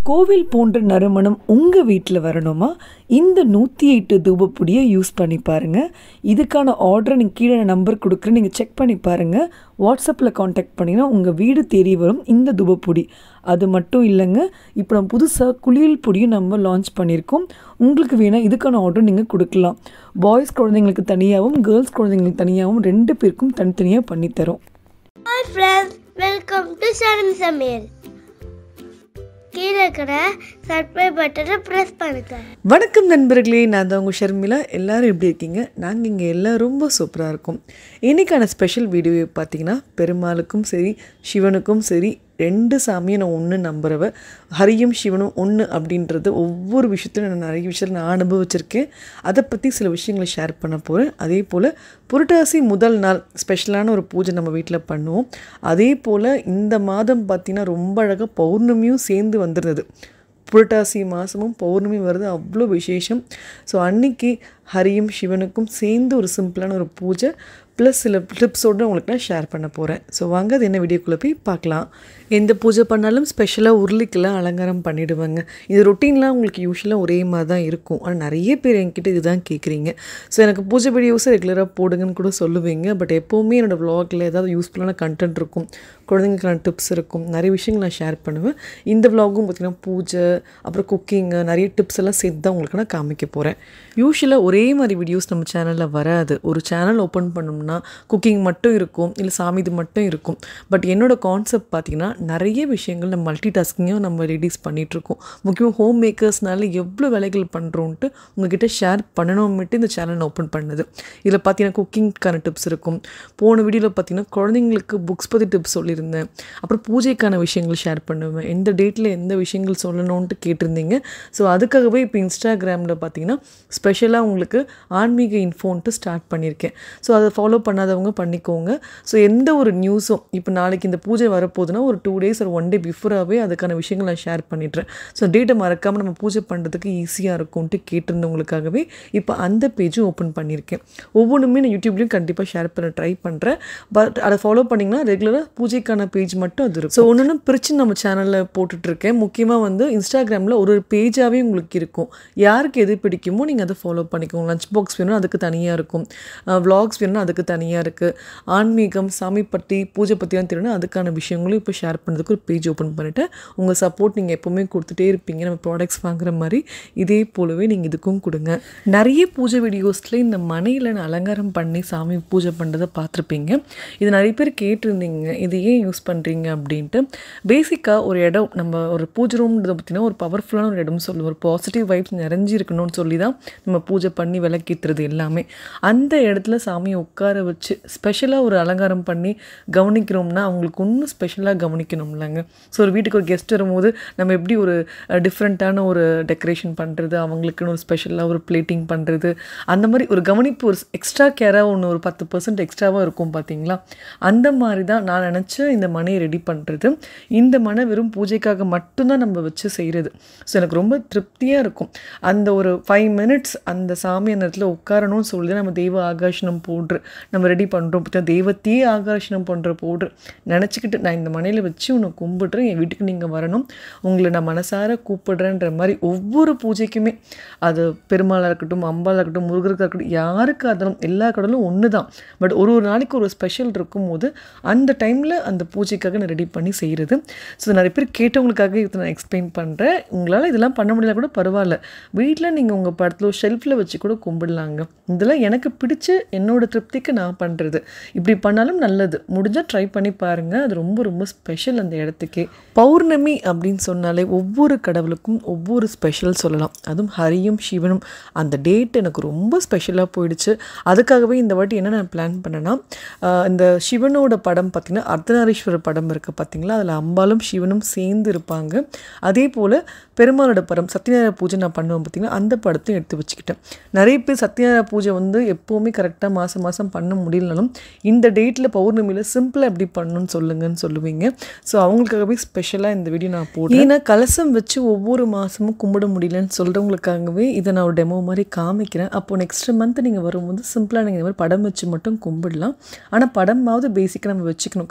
கோவில் போன்ற நறுமணம் உங்கள் வீட்டில் வரணுமா இந்த நூற்றி எட்டு தூபப்பொடியை யூஸ் பண்ணி பாருங்கள் இதுக்கான ஆர்டரை நீங்கள் கீழே நம்பர் கொடுக்குறேன் நீங்கள் செக் பண்ணி பாருங்கள் வாட்ஸ்அப்பில் காண்டாக்ட் பண்ணிங்கன்னா உங்கள் வீடு தேடி வரும் இந்த தூபப்பொடி அது மட்டும் இல்லைங்க இப்போ நம்ம புதுசாக குளியல் பொடியும் நம்ம லான்ச் பண்ணியிருக்கோம் உங்களுக்கு வேணால் இதுக்கான ஆர்டர் நீங்கள் கொடுக்கலாம் பாய்ஸ் குழந்தைங்களுக்கு தனியாகவும் கேர்ள்ஸ் குழந்தைங்களுக்கு தனியாகவும் ரெண்டு பேருக்கும் தனித்தனியாக பண்ணித்தரோம் hi friends welcome to Saran Samayal கீழே இருக்கிற சப்ஸ்கிரைப் பட்டனை ப்ரெஸ் பண்ணுங்க வணக்கம் நண்பர்களே நான் தான் உங்கள் ஷர்மிளா எல்லாரும் எப்படி இருக்கீங்க நாங்கள் இங்கே எல்லாம் ரொம்ப சூப்பராக இருக்கோம் இன்றைக்கான ஸ்பெஷல் வீடியோ பார்த்தீங்கன்னா பெருமாளுக்கும் சரி சிவனுக்கும் சரி ரெண்டு சாமியும் நான் ஒன்று நம்புறவ ஹரியும் சிவனும் ஒன்று அப்படின்றது ஒவ்வொரு விஷயத்தையும் நான் நிறைய விஷயத்தில் நான் அனுபவிச்சிருக்கேன் அதை பற்றி சில விஷயங்களை ஷேர் பண்ண போகிறேன் அதே போல் புரட்டாசி முதல் நாள் ஸ்பெஷலான ஒரு பூஜை நம்ம வீட்டில் பண்ணுவோம் அதே போல் இந்த மாதம் பார்த்திங்கன்னா ரொம்ப அழகாக பௌர்ணமியும் சேர்ந்து வந்துருந்தது புரட்டாசி மாதமும் பௌர்ணமி வருது அவ்வளோ விசேஷம் ஸோ அன்னைக்கு ஹரியும் சிவனுக்கும் சேர்ந்து ஒரு சிம்பிளான ஒரு பூஜை ப்ளஸ் சில டிப்ஸோடு உங்களுக்கு நான் ஷேர் பண்ண போகிறேன் ஸோ வாங்க அது என்ன வீடியோக்குள்ளே போய் பார்க்கலாம் எந்த பூஜை பண்ணாலும் ஸ்பெஷலாக உருளிக்கெல்லாம் அலங்காரம் பண்ணிவிடுவாங்க இது ரொட்டீன்லாம் உங்களுக்கு யூஸ்வலாக ஒரே மாதிரி தான் இருக்கும் ஆனால் நிறைய பேர் என்கிட்ட இதுதான் கேட்குறீங்க ஸோ எனக்கு பூஜை வீடியோஸை ரெகுலராக போடுங்கன்னு கூட சொல்லுவீங்க பட் எப்போவுமே என்னோடய வ்ளாகில் ஏதாவது யூஸ்ஃபுல்லான கண்டென்ட் இருக்கும் குழந்தைங்களுக்கான டிப்ஸ் இருக்கும் நிறைய விஷயங்கள் நான் ஷேர் பண்ணுவேன் இந்த வ்ளாகும் பார்த்திங்கன்னா பூஜை அப்புறம் குக்கிங்கு நிறைய டிப்ஸ் எல்லாம் சேர்த்து தான் உங்களுக்கு நான் காமிக்க போகிறேன் யூஸ்வலாக ஒரே மாதிரி வீடியோஸ் நம்ம சேனலில் வராது ஒரு சேனல் ஓப்பன் பண்ணோம்னா குக்கிங் மட்டும் இருக்கும் இல்லை சாமி இது மட்டும் இருக்கும் பட் என்னோடய கான்செப்ட் பார்த்திங்கன்னா நிறைய விஷயங்கள் நம்ம மல்டி டாஸ்கிங்கும் நம்ம ரிலீஸ் பண்ணிகிட்ருக்கோம் முக்கியமாக ஹோம் மேக்கர்ஸ்னால எவ்வளோ வேலைகள் பண்ணுறோன்ட்டு உங்ககிட்ட ஷேர் பண்ணணும்ட்டு இந்த சேனல் ஓப்பன் பண்ணுது இதில் பார்த்தீங்கன்னா குக்கிங்க்கான டிப்ஸ் இருக்கும் போன வீடியோவில் பார்த்தீங்கன்னா குழந்தைங்களுக்கு புக்ஸ் பற்றி டிப்ஸ் சொல்லியிருந்தேன் அப்புறம் பூஜைக்கான விஷயங்கள் ஷேர் பண்ணுவேன் எந்த டேட்டில் எந்த விஷயங்கள் சொல்லணும்ன்ட்டு கேட்டிருந்தீங்க ஸோ அதுக்காகவே இப்போ இன்ஸ்டாகிராமில் பார்த்தீங்கன்னா ஸ்பெஷலாக உங்களுக்கு ஆன்மீக இன்ஃபோன்ட்டு ஸ்டார்ட் பண்ணியிருக்கேன் ஸோ அதை ஃபாலோ பண்ணாதவங்க பண்ணிக்கோங்க ஸோ எந்த ஒரு நியூஸும் இப்போ நாளைக்கு இந்த பூஜை வரப்போகுதுன்னா ஒரு டூ டேஸ் ஒரு ஒன் டே பிஃபோராகவே அதுக்கான விஷயங்கள் நான் ஷேர் பண்ணிடுறேன் ஸோ டேட்டை மறக்காமல் நம்ம பூஜை பண்ணுறதுக்கு ஈஸியாக இருக்கும்ன்ட்டு கேட்டிருந்தவங்களுக்காகவே இப்போ அந்த பேஜும் ஓப்பன் பண்ணியிருக்கேன் ஒவ்வொன்றுமே நான் யூடியூப்லேயும் கண்டிப்பாக ஷேர் பண்ண ட்ரை பண்ணுறேன் பட் அதை ஃபாலோ பண்ணிங்கன்னா ரெகுலராக பூஜைக்கான பேஜ் மட்டும் அது இருக்கும் ஸோ ஒன்று பிரித்து நம்ம சேனலில் போட்டுட்ருக்கேன் முக்கியமாக வந்து இன்ஸ்டாகிராமில் ஒரு ஒரு பேஜாகவே உங்களுக்கு இருக்கும் யாருக்கு எது பிடிக்குமோ நீங்கள் அதை ஃபாலோ பண்ணிக்கோங்க லஞ்ச் பாக்ஸ் வேணும் அதுக்கு தனியாக இருக்கும் விலாக்ஸ் வேணும்னா அதுக்கு தனியாக இருக்குது ஆன்மீகம் சாமி பற்றி பூஜை பற்றிலாம் தெரியணும் அதுக்கான விஷயங்களும் இப்போ ஷேர் பண்ணுறதுக்கு ஒரு பேஜ் ஓப்பன் பண்ணிவிட்டு உங்கள் சப்போர்ட் நீங்கள் எப்போவுமே கொடுத்துட்டே இருப்பீங்க நம்ம ப்ராடக்ட்ஸ் வாங்குற மாதிரி இதே போலவே நீங்கள் இதுக்கும் கொடுங்க நிறைய பூஜை வீடியோஸில் இந்த மனையில் நான் அலங்காரம் பண்ணி சாமி பூஜை பண்ணுறதை பார்த்துருப்பீங்க இது நிறைய பேர் கேட்டிருந்தீங்க இது ஏன் யூஸ் பண்ணுறீங்க அப்படின்ட்டு பேசிக்காக ஒரு இடம் நம்ம ஒரு பூஜை ரூம்ன்றதை பார்த்தீங்கன்னா ஒரு பவர்ஃபுல்லான ஒரு இடம் சொல்லுவோம் ஒரு பாசிட்டிவ் வைப்ஸ் நிறைஞ்சி இருக்கணும்னு சொல்லி தான் நம்ம பூஜை பண்ணி விளக்கேற்றுறது எல்லாமே அந்த இடத்துல சாமியை உட்கார வச்சு ஸ்பெஷலாக ஒரு அலங்காரம் பண்ணி கவனிக்கிறோம்னா அவங்களுக்கு இன்னும் ஸ்பெஷலாக கவனிக்கணும்லங்க ஸோ ஒரு வீட்டுக்கு ஒரு கெஸ்ட் வரும்போது நம்ம எப்படி ஒரு டிஃப்ரெண்ட்டான ஒரு டெக்கரேஷன் பண்ணுறது அவங்களுக்குன்னு ஒரு ஸ்பெஷலாக ஒரு பிளேட்டிங் பண்ணுறது அந்த மாதிரி ஒரு கவனிப்பு ஒரு எக்ஸ்ட்ரா கேராக ஒன்று ஒரு பத்து பர்சன்ட் எக்ஸ்ட்ராவாக இருக்கும் பார்த்தீங்களா அந்த மாதிரி தான் நான் நினச்ச இந்த மனையை ரெடி பண்ணுறது இந்த மனை வெறும் பூஜைக்காக மட்டும்தான் நம்ம வச்சு செய்கிறது ஸோ எனக்கு ரொம்ப திருப்தியாக இருக்கும் அந்த ஒரு ஃபைவ் மினிட்ஸ் அந்த சாமி அந்த இடத்துல உட்காரணும்னு சொல்லி தான் நம்ம தெய்வ ஆகாஷனம் போடுற நம்ம ரெடி பண்ணுறோம் பார்த்தா தெய்வத்தையே ஆகாஷனம் பண்ணுற போடுற நினச்சிக்கிட்டு நான் இந்த மனையில் வச்சு உன்னை கும்பிட்றேன் என் வீட்டுக்கு நீங்கள் வரணும் உங்களை நான் மனசார கூப்பிடுறேன்ற மாதிரி ஒவ்வொரு பூஜைக்குமே அது பெருமாளாக இருக்கட்டும் அம்பாலாக இருக்கட்டும் முருகருக்காக இருக்கட்டும் யாருக்காக இருந்தாலும் எல்லா கடலும் ஒன்று தான் பட் ஒரு ஒரு நாளைக்கு ஒரு ஸ்பெஷல் இருக்கும்போது அந்த டைமில் அந்த பூஜைக்காக நான் ரெடி பண்ணி செய்கிறது ஸோ நிறைய பேர் கேட்டவங்களுக்காக இதை நான் எக்ஸ்பிளைன் பண்ணுறேன் உங்களால் இதெல்லாம் பண்ண முடியல கூட பரவாயில்ல வீட்டில் நீங்கள் உங்கள் படத்தில் ஷெல்ஃபில் வச்சு கூட கும்பிடலாங்க இதெல்லாம் எனக்கு பிடிச்ச என்னோட திருப்திக்கு நான் பண்ணுறது இப்படி பண்ணாலும் நல்லது முடிஞ்சால் ட்ரை பண்ணி பாருங்கள் அது ரொம்ப ரொம்ப ஸ்பெஷல் அந்த இடத்துக்கே பௌர்ணமி அப்படின்னு சொன்னாலே ஒவ்வொரு கடவுளுக்கும் ஒவ்வொரு ஸ்பெஷல் சொல்லலாம் அதுவும் ஹரியும் சிவனும் அந்த டேட் எனக்கு ரொம்ப ஸ்பெஷலாக போயிடுச்சு அதுக்காகவே இந்த வாட்டி என்ன நான் பிளான் பண்ணேன்னா ஆஹ் இந்த சிவனோட படம் பார்த்திங்கன்னா அர்த்தநாரீஸ்வரர் படம் இருக்குது பார்த்தீங்களா அதில் அம்பாலும் சிவனும் சேர்ந்து இருப்பாங்க அதே போல் பெருமாளோட படம் சத்யநாராயண பூஜை நான் பண்ணுவேன் பார்த்தீங்கன்னா அந்த படத்தையும் எடுத்து வச்சுக்கிட்டேன் நிறைய பேர் சத்யநாராயண பூஜை வந்து எப்போவுமே கரெக்டாக மாதம் மாதம் பண்ண முடியலனாலும் இந்த டேட்டில் பௌர்ணமியில் சிம்பிளாக எப்படி பண்ணணும்னு சொல்லுங்கன்னு சொல்லுவீங்க ஸோ அவங்களுக்காகவே ஸ்பெஷலாக இந்த வீடியோ நான் போடுறேன் ஏன்னா கலசம் வச்சு ஒவ்வொரு மாதமும் கும்பிட முடியலன்னு சொல்கிறவங்களுக்காகவே இதை நான் ஒரு டெமோ மாதிரி காமிக்கிறேன் அப்போ நெக்ஸ்ட் மந்த் நீங்கள் வரும்போது சிம்பிளாக நீங்கள் இந்த மாதிரி படம் வச்சு மட்டும் கும்பிடலாம் ஆனால் படமாவது பேசிக்காக நம்ம வச்சுக்கணும் கலசம்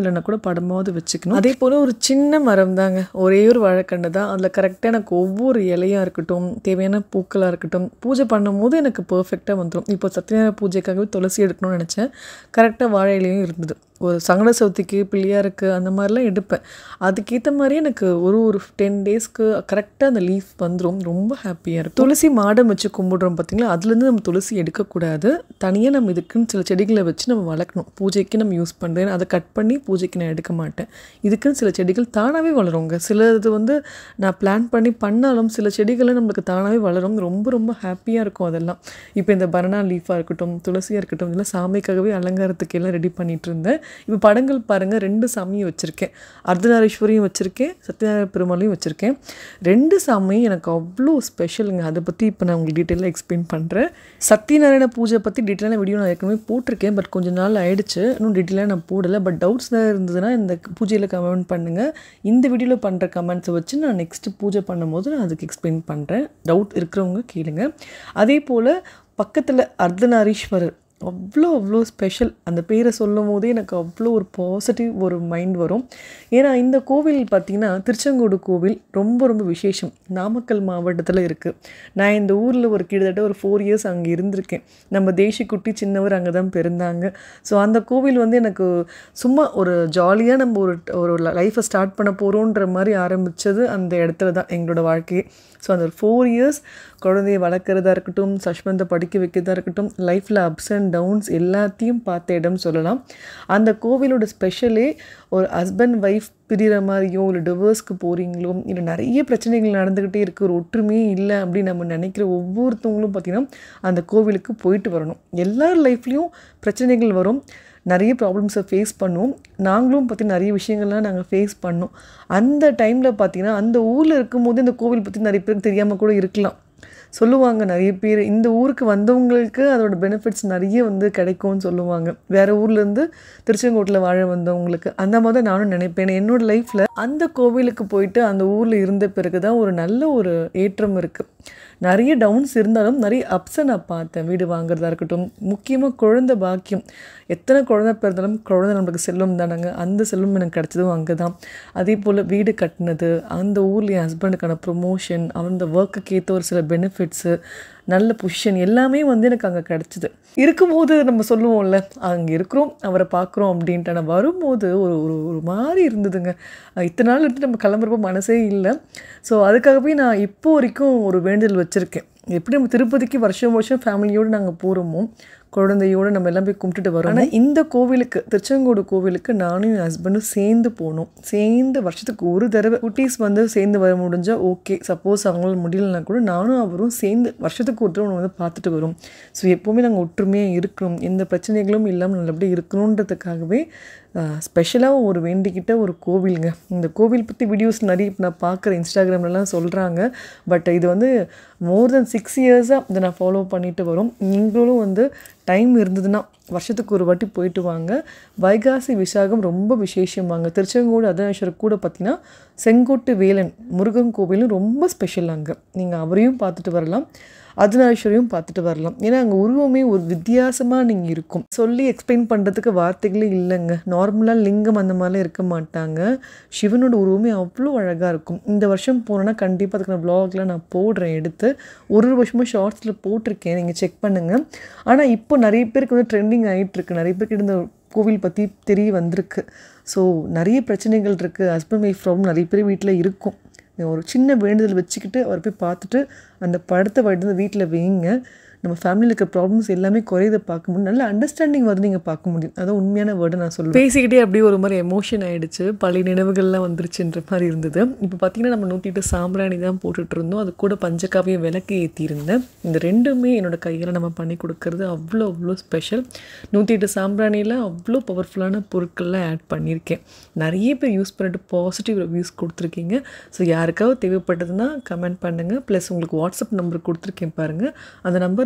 இல்லைன்னா கூட படமாவது வச்சுக்கணும் அதே போல் ஒரு சின்ன மரம் தாங்க ஒரே ஒரு வாழைக்கண்டு தான் அதில் கரெக்டாக எனக்கு ஒவ்வொரு இலையாக இருக்கட்டும் தேவையான பூக்களாக இருக்கட்டும் பூஜை பண்ணும்போது எனக்கு பர்ஃபெக்டாக வந்துடும் இப்போ சத்யநாராயண பூஜைக்காகவே துளசி எடுக்கணும்னு நினச்சேன் கரெக்டாக வாழை இலையும் இருந்தது ஒரு சங்கட சவுத்திக்கு பிள்ளையாருக்கு அந்த மாதிரிலாம் எடுப்பேன் அதுக்கேற்ற மாதிரி எனக்கு ஒரு ஒரு டென் டேஸ்க்கு கரெக்டாக அந்த லீஃப் வந்துடும் ரொம்ப ஹாப்பியாக இருக்கும் துளசி மாடம் வச்சு கும்பிடுறோம் பார்த்தீங்களா அதுலேருந்து நம்ம துளசி எடுக்கக்கூடாது தனியாக நம்ம இதுக்குன்னு சில செடிகளை வச்சு நம்ம வளர்க்கணும் பூஜைக்கு நம்ம யூஸ் பண்ணுறேன் அதை கட் பண்ணி பூஜைக்கு நான் எடுக்க மாட்டேன் இதுக்குன்னு சில செடிகள் தானாகவே வளருங்க சில இது வந்து நான் பிளான் பண்ணி பண்ணாலும் சில செடிகளை நம்மளுக்கு தானாகவே வளரும் ரொம்ப ரொம்ப ஹாப்பியாக இருக்கும் அதெல்லாம் இப்போ இந்த பனானா லீஃபாக இருக்கட்டும் துளசியாக இருக்கட்டும் இதெல்லாம் சாமிக்காகவே அலங்காரத்துக்கு எல்லாம் ரெடி பண்ணிட்டு இருந்தேன் இப்போ படங்கள் பாருங்கள் ரெண்டு சாமியும் வச்சுருக்கேன் அர்த்தநாரீஸ்வரியும் வச்சுருக்கேன் சத்யநாராயண பெருமாளையும் வச்சுருக்கேன் ரெண்டு சாமியும் எனக்கு அவ்வளோ ஸ்பெஷலுங்க அதை பற்றி இப்போ நான் உங்களுக்கு டீட்டெயிலாக எக்ஸ்பிளைன் பண்ணுறேன் சத்யநாராயண பூஜை பற்றி டீட்டெயிலான வீடியோ நான் ஏற்கனவே போட்டிருக்கேன் பட் கொஞ்ச நாள் ஆயிடுச்சு இன்னும் டீட்டெயிலாக நான் போடலை பட் டவுட்ஸ் தான் இருந்ததுன்னா இந்த பூஜையில் கமெண்ட் பண்ணுங்கள் இந்த வீடியோவில் பண்ணுற கமெண்ட்ஸை வச்சு நான் நெக்ஸ்ட்டு பூஜை பண்ணும்போது நான் அதுக்கு எக்ஸ்பிளைன் பண்ணுறேன் டவுட் இருக்கிறவங்க கேளுங்க அதே போல் பக்கத்தில் அர்த்தநாரீஸ்வரர் அவ்வளோ அவ்வளோ ஸ்பெஷல் அந்த பேரை சொல்லும் போதே எனக்கு அவ்வளோ ஒரு பாசிட்டிவ் ஒரு மைண்ட் வரும் ஏன்னா இந்த கோவில் பார்த்திங்கன்னா திருச்செங்கோடு கோவில் ரொம்ப ரொம்ப விசேஷம் நாமக்கல் மாவட்டத்தில் இருக்குது நான் இந்த ஊரில் ஒரு கிட்டத்தட்ட ஒரு ஃபோர் இயர்ஸ் அங்கே இருந்திருக்கேன் நம்ம தேசிக்குட்டி சின்னவர் அங்கே தான் பிறந்தாங்க ஸோ அந்த கோவில் வந்து எனக்கு சும்மா ஒரு ஜாலியாக நம்ம ஒரு ஒரு லைஃப்பை ஸ்டார்ட் பண்ண போகிறோன்ற மாதிரி ஆரம்பித்தது அந்த இடத்துல தான் எங்களோட வாழ்க்கையே ஸோ அந்த ஒரு ஃபோர் இயர்ஸ் குழந்தைய வளர்க்குறதா இருக்கட்டும் சஷ்மந்தை படிக்க வைக்கிறதா இருக்கட்டும் லைஃப்பில் அப்ஸ் அண்ட் டவுன்ஸ் எல்லாத்தையும் பார்த்த இடம் சொல்லலாம் அந்த கோவிலோட ஸ்பெஷலே ஒரு ஹஸ்பண்ட் ஒய்ஃப் பிரிகிற மாதிரியோ இல்லை டிவோர்ஸ்க்கு போகிறீங்களோ இல்லை நிறைய பிரச்சனைகள் நடந்துக்கிட்டே இருக்குது ஒரு ஒற்றுமையே இல்லை அப்படின்னு நம்ம நினைக்கிற ஒவ்வொருத்தவங்களும் பார்த்திங்கன்னா அந்த கோவிலுக்கு போயிட்டு வரணும் எல்லார் லைஃப்லேயும் பிரச்சனைகள் வரும் நிறைய ப்ராப்ளம்ஸை ஃபேஸ் பண்ணுவோம் நாங்களும் பற்றி நிறைய விஷயங்கள்லாம் நாங்கள் ஃபேஸ் பண்ணோம் அந்த டைமில் பார்த்தீங்கன்னா அந்த ஊரில் இருக்கும்போது இந்த கோவில் பற்றி நிறைய பேருக்கு தெரியாமல் கூட இருக்கலாம் சொல்லுவாங்க நிறைய பேர் இந்த ஊருக்கு வந்தவங்களுக்கு அதோட பெனிஃபிட்ஸ் நிறைய வந்து கிடைக்கும்னு சொல்லுவாங்க வேறு ஊர்லேருந்து திருச்செங்கோட்டில் வாழ வந்தவங்களுக்கு அந்த மாதிரி தான் நானும் நினைப்பேன் என்னோடய லைஃப்பில் அந்த கோவிலுக்கு போயிட்டு அந்த ஊரில் இருந்த பிறகு தான் ஒரு நல்ல ஒரு ஏற்றம் இருக்குது நிறைய டவுன்ஸ் இருந்தாலும் நிறைய அப்ஸை நான் பார்த்தேன் வீடு வாங்குறதா இருக்கட்டும் முக்கியமாக குழந்தை பாக்கியம் எத்தனை குழந்தை பிறந்தாலும் குழந்தை நம்மளுக்கு செல்வம் தானாங்க அந்த செல்வம் எனக்கு கிடச்சதும் அங்கே தான் அதே போல் வீடு கட்டினது அந்த ஊரில் என் ஹஸ்பண்டுக்கான ப்ரொமோஷன் அந்த ஒர்க்குக்கு ஏற்ற ஒரு சில பெனிஃபிட்ஸு நல்ல பொசிஷன் எல்லாமே வந்து எனக்கு அங்கே கிடச்சிது இருக்கும்போது நம்ம சொல்லுவோம்ல அங்கே இருக்கிறோம் அவரை பார்க்குறோம் அப்படின்ட்டு ஆனால் வரும்போது ஒரு ஒரு ஒரு மாதிரி இருந்ததுங்க இத்தனை நாள் விட்டு நம்ம கிளம்புறப்போ மனசே இல்லை ஸோ அதுக்காகவே நான் இப்போ வரைக்கும் ஒரு வேண்டுதல் வச்சுருக்கேன் எப்படி நம்ம திருப்பதிக்கு வருஷம் வருஷம் ஃபேமிலியோடு நாங்கள் போகிறோமோ குழந்தையோடு நம்ம எல்லாம் போய் கும்பிட்டுட்டு வரோம் ஆனால் இந்த கோவிலுக்கு திருச்செங்கோடு கோவிலுக்கு நானும் என் ஹஸ்பண்டும் சேர்ந்து போனோம் சேர்ந்து வருஷத்துக்கு ஒரு தடவை குட்டீஸ் வந்து சேர்ந்து வர முடிஞ்சால் ஓகே சப்போஸ் அவங்களால முடியலனா கூட நானும் அவரும் சேர்ந்து வருஷத்துக்கு ஒரு தடவை வந்து பார்த்துட்டு வரோம் ஸோ எப்போவுமே நாங்கள் ஒற்றுமையாக இருக்கணும் எந்த பிரச்சனைகளும் இல்லாமல் நல்லபடியாக இருக்கணுன்றதுக்காகவே ஸ்பெஷலாக ஒரு வேண்டிக்கிட்ட ஒரு கோவிலுங்க இந்த கோவில் பற்றி வீடியோஸ் நிறைய இப்போ நான் பார்க்குறேன் இன்ஸ்டாகிராம்லலாம் சொல்கிறாங்க பட் இது வந்து மோர் தென் சிக்ஸ் இயர்ஸாக இதை நான் ஃபாலோ பண்ணிட்டு வரோம் நீங்களும் வந்து டைம் இருந்ததுன்னா வருஷத்துக்கு ஒரு வாட்டி போயிட்டு வாங்க வைகாசி விசாகம் ரொம்ப விசேஷமாங்க திருச்செங்கோடு அதனேஸ்வரர் கூட பார்த்தீங்கன்னா செங்கோட்டு வேலன் முருகன் கோவிலும் ரொம்ப ஸ்பெஷல் அங்கே நீங்கள் அவரையும் பார்த்துட்டு வரலாம் அதனாஸ்வரியும் பார்த்துட்டு வரலாம் ஏன்னா அங்கே உருவமே ஒரு வித்தியாசமாக நீங்கள் இருக்கும் சொல்லி எக்ஸ்பிளைன் பண்ணுறதுக்கு வார்த்தைகளே இல்லைங்க நார்மலாக லிங்கம் அந்த மாதிரிலாம் இருக்க மாட்டாங்க சிவனோட உருவமே அவ்வளோ அழகாக இருக்கும் இந்த வருஷம் போனோன்னா கண்டிப்பாக அதுக்கு நான் வ்ளாக்லாம் நான் போடுறேன் எடுத்து ஒரு ஒரு வருஷமும் ஷார்ட்ஸில் போட்டிருக்கேன் நீங்கள் செக் பண்ணுங்கள் ஆனால் இப்போ நிறைய பேருக்கு வந்து ட்ரெண்டிங் ஆகிட்டுருக்கு நிறைய பேருக்கு இந்த கோவில் பற்றி தெரிய வந்திருக்கு ஸோ நிறைய பிரச்சனைகள் இருக்குது ஹஸ்பண்ட் ஒய்ஃப் ப்ராப்ளம் நிறைய பேர் வீட்டில் இருக்கும் ஒரு சின்ன வேண்டுதல் வச்சுக்கிட்டு அவர் போய் பார்த்துட்டு அந்த படத்தை வந்து வீட்டில் வைங்க நம்ம ஃபேமிலியில் இருக்க ப்ராப்ளம்ஸ் எல்லாமே குறையதை பார்க்க முடியும் நல்ல அண்டர்ஸ்டாண்டிங் வந்து நீங்கள் பார்க்க முடியும் அதான் உண்மையான வேர்டை நான் சொல்லுவேன் பேசிக்கிட்டே அப்படியே ஒரு மாதிரி எமோஷன் ஆகிடுச்சு பழைய நினைவுகள்லாம் வந்துருச்சுன்ற மாதிரி இருந்தது இப்போ பார்த்தீங்கன்னா நம்ம நூற்றி எட்டு சாம்பிராணி தான் போட்டுட்டு இருந்தோம் அது கூட பஞ்சகாவியம் விளக்கு ஏற்றியிருந்தேன் இந்த ரெண்டுமே என்னோட கையில் நம்ம பண்ணி கொடுக்கறது அவ்வளோ அவ்வளோ ஸ்பெஷல் நூற்றி எட்டு சாம்பிராணியில் அவ்வளோ பவர்ஃபுல்லான பொருட்கள்லாம் ஆட் பண்ணியிருக்கேன் நிறைய பேர் யூஸ் பண்ணிட்டு பாசிட்டிவ் ரிவ்யூஸ் கொடுத்துருக்கீங்க ஸோ யாருக்காவது தேவைப்பட்டதுன்னா கமெண்ட் பண்ணுங்கள் ப்ளஸ் உங்களுக்கு வாட்ஸ்அப் நம்பர் கொடுத்துருக்கேன் பாருங்கள் அந்த நம்பரில்